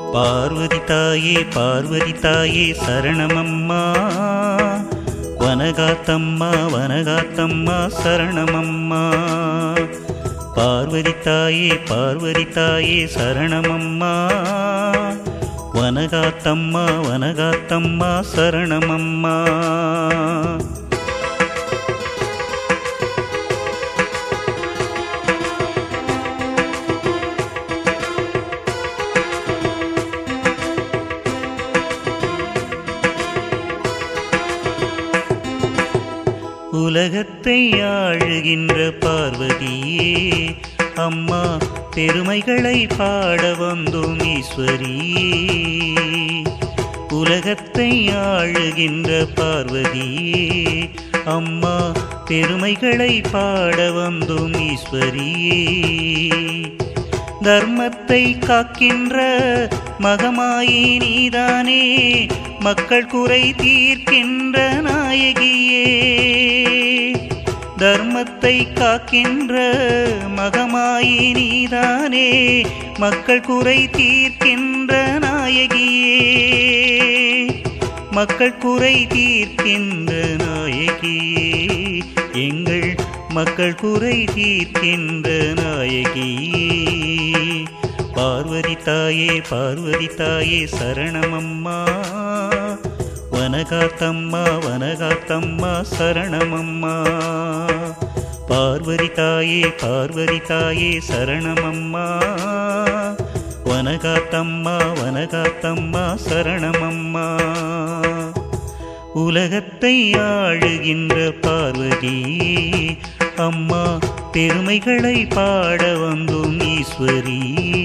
பார்வதி தாயே பார்வதி தாயே சரணமம்மா வனகாத்தம்மா வனகாத்தம்மா சரணமம்மா பார்வதி தாயே பார்வதி தாயே சரணமம்மா வனகாத்தம்மா வனகாத்தம்மா சரணமம்மா உலகத்தை ஆழுகின்ற பார்வதியே அம்மா பெருமைகளை பாட வந்தோம் ஈஸ்வரியே உலகத்தை ஆழுகின்ற பார்வதியே அம்மா பெருமைகளை பாட வந்தோம் ஈஸ்வரியே தர்மத்தை காக்கின்ற மகமாயி நீதானே மக்கள் குறை தீர்க்கின்ற நாயகியே தர்மத்தை காக்கின்ற மகமாயி நீதானே மக்கள் குறை தீர்க்கின்ற நாயகியே மக்கள் குறை தீர்க்கின்ற நாயகியே எங்கள் மக்கள் குறை தீர்க்கின்ற நாயகியே பார்வதி தாயே பார்வதி தாயே சரணமம்மா வனகாத்தம்மா வனகாத்தம்மா சரணமம்மா பார்வதி தாயே பார்வதி தாயே சரணமம்மா வனகாத்தம்மா வனகாத்தம்மா சரணமம்மா உலகத்தை ஆழுகின்ற பார்வதியே அம்மா பெருமைகளை பாட வந்தோம் ஈஸ்வரி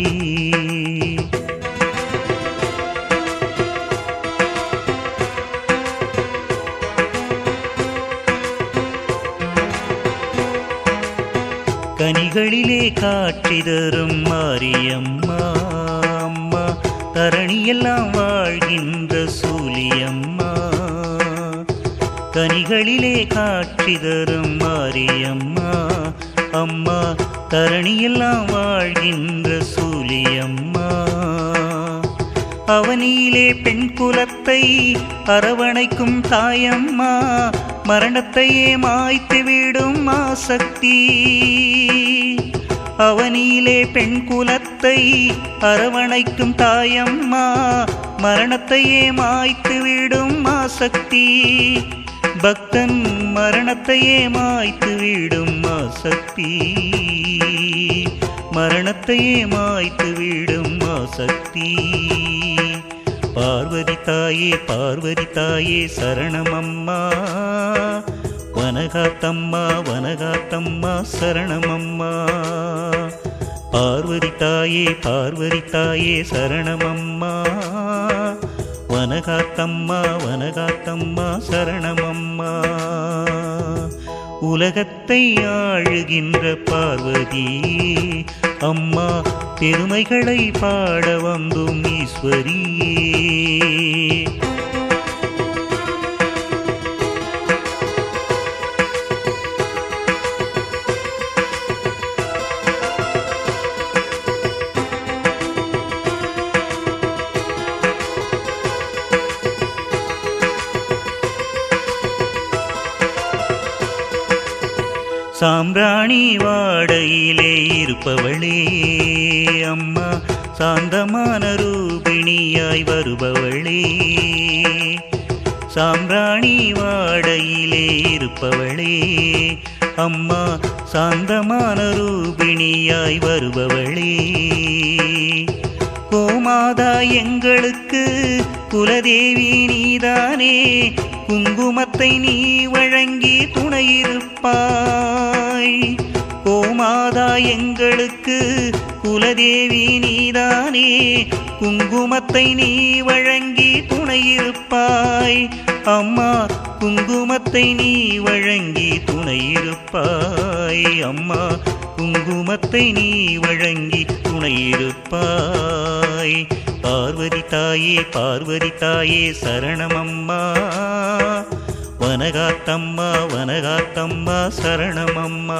கனிகளிலே காட்சி தரும் மாரியம்மா அம்மா தரணியெல்லாம் வாழ்கின்ற சூலியம்மா கனிகளிலே காட்சி தரும் மாரியம்மா அம்மா தரணியெல்லாம் வாழ்கின்ற சூலியம்மா அவனியிலே பெண் குலத்தை அரவணைக்கும் தாயம்மா மரணத்தையே மாய்த்து விடும் ஆசக்தி அவனியிலே பெண் குலத்தை அரவணைக்கும் தாயம்மா மரணத்தையே மாய்த்து விடும் ஆசக்தி பக்தன் மரணத்தையே மாய்த்து விடும் ஆசக்தி மரணத்தையே மாய்த்து விடும் ஆசக்தி பார்வதி தாயே பார்வதி தாயே சரணமம்மா வனகாத்தம்மா வனகாத்தம்மா சரணமம்மா பார்வதி தாயே பார்வதி தாயே சரணமம்மா வனகாத்தம்மா வனகாத்தம்மா சரணமம்மா உலகத்தை ஆழுகின்ற பார்வதி அம்மா பெருமைகளை பாட வந்தோம் ஈஸ்வரியே சாம்பிராணி வாடையிலே இருப்பவளே அம்மா சாந்தமான ரூபிணியாய் வருபவளே சாம்பிராணி வாடையிலே இருப்பவளே அம்மா சாந்தமான ரூபிணியாய் வருபவளே கோமாதா எங்களுக்கு குலதேவி நீதானே குங்குமத்தை நீ வழங்கி துணையிருப்பாய் கோமாதா எங்களுக்கு குலதேவி நீதானே குங்குமத்தை நீ வழங்கி துணையிருப்பாய் அம்மா குங்குமத்தை நீ வழங்கி துணையிருப்பாய் அம்மா குங்குமத்தை நீ வழங்கி துணையிருப்பாய் பார்வதி தாயே பார்வதி தாயே சரணமம்மா வனகாத்தம்மா வனகாத்தம்மா சரணமம்மா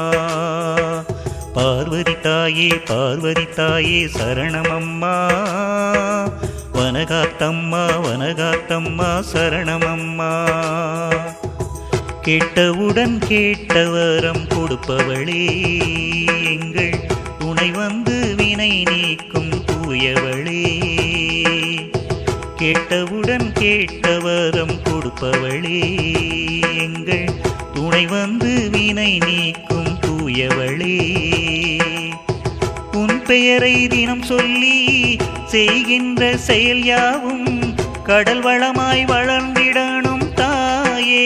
பார்வதி தாயே பார்வதி தாயே சரணமம்மா வனகாத்தம்மா வனகாத்தம்மா சரணமம்மா கேட்டவுடன் கேட்டவரம் கொடுப்பவளே எங்கள் துணை வந்து வினை நீக்கும் தூயவளே கேட்டவுடன் கேட்டவரம் கொடுப்பவளே எங்கள் துணை வந்து வினை நீக்கும் தூயவளே உன் பெயரை தினம் சொல்லி செய்கின்ற செயல் யாவும் கடல் வளமாய் வளர்ந்திடணும் தாயே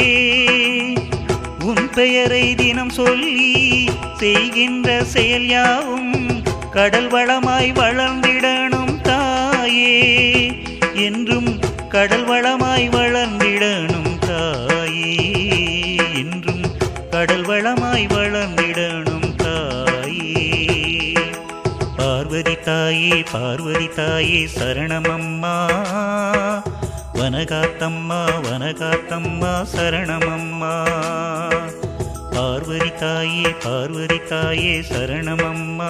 உன் பெயரை தினம் சொல்லி செய்கின்ற செயல் யாவும் கடல் வளமாய் வளர்ந்திடணும் தாயே என்றும் கடல் வளமாய் வளர்ந்திடணும் தாயே என்றும் கடல் வளமாய் வளர்ந்திடணும் தாயே பார்வதி தாயே பார்வதி தாயே சரணமம்மா வனகாத்தம்மா வனகாத்தம்மா சரணமம்மா பார்வதி தாயே பார்வதி தாயே சரணமம்மா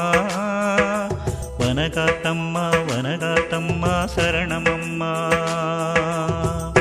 வனகாத்தம்மா வனகாத்தம்மா சரணமம்மா